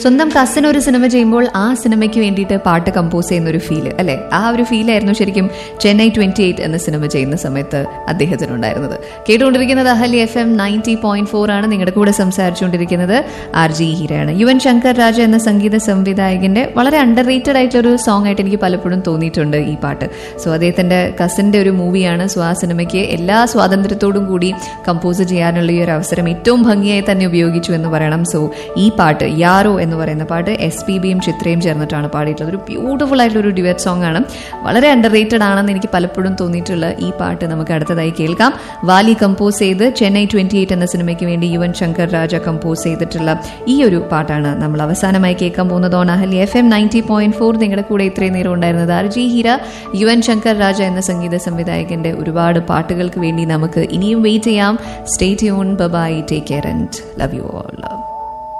സ്വന്തം കസിൻ ഒരു സിനിമ ചെയ്യുമ്പോൾ ആ സിനിമയ്ക്ക് വേണ്ടിയിട്ട് പാട്ട് കമ്പോസ് ചെയ്യുന്ന ഒരു ഫീല് അല്ലെ ആ ഒരു ഫീലായിരുന്നു ശരിക്കും ചെന്നൈ ട്വന്റി എയ്റ്റ് എന്ന സിനിമ ചെയ്യുന്ന സമയത്ത് അദ്ദേഹത്തിനുണ്ടായിരുന്നത് കേട്ടുകൊണ്ടിരിക്കുന്നത് Ahali F M ninety point four ആണ് നിങ്ങളുടെ കൂടെ സംസാരിച്ചുകൊണ്ടിരിക്കുന്നത് ആർ ജി ഹീരയാണ് യുവൻ ശങ്കർ രാജ എന്ന സംഗീത സംവിധായകന്റെ വളരെ അണ്ടർ റേറ്റഡ് ആയിട്ടുള്ള ഒരു സോങ് ആയിട്ട് എനിക്ക് പലപ്പോഴും തോന്നിയിട്ടുണ്ട് ഈ പാട്ട് സോ അദ്ദേഹത്തിന്റെ കസിന്റെ ഒരു മൂവിയാണ് സോ ആ സിനിമയ്ക്ക് എല്ലാ സ്വാതന്ത്ര്യത്തോടും കൂടി കമ്പോസ് ചെയ്യാനുള്ള ഈ ഒരു അവസരം ഏറ്റവും ഭംഗിയായി തന്നെ ഉപയോഗിച്ചു എന്ന് പറയണം സോ ഈ പാട്ട് യാറോ എന്ന് പറയുന്ന പാട്ട് എസ് പി ബിയും ചിത്രയും ചേർന്നിട്ടാണ് പാടിയിട്ടുള്ളത് ഒരു ബ്യൂട്ടിഫുൾ ആയിട്ടുള്ള ഒരു ഡിവറ്റ് സോങ് ആണ് വളരെ അണ്ടർ റേറ്റഡ് ആണെന്ന് എനിക്ക് പലപ്പോഴും തോന്നിയിട്ടുള്ള ഈ പാട്ട് നമുക്ക് അടുത്തതായി കേൾക്കാം വാലി കമ്പോസ് ചെയ്ത് ചെന്നൈ ട്വന്റി എയ്റ്റ് എന്ന സിനിമയ്ക്ക് വേണ്ടി യുവൻ ശങ്കർ രാജ കമ്പോസ് ചെയ്തിട്ടുള്ള ഈ ഒരു പാട്ടാണ് നമ്മൾ അവസാനമായി കേൾക്കാൻ പോകുന്നത് on Ahali F M ninety point four നിങ്ങളുടെ കൂടെ ഇത്രയും നേരം ഉണ്ടായിരുന്നത് ആർ ജി ഹീര യുവൻ ശങ്കർ രാജ എന്ന സംഗീത സംവിധായകന്റെ ഒരുപാട് പാട്ടുകൾക്ക് വേണ്ടി നമുക്ക് ഇനിയും വെയിറ്റ് ചെയ്യാം stay tune bye take care and love you all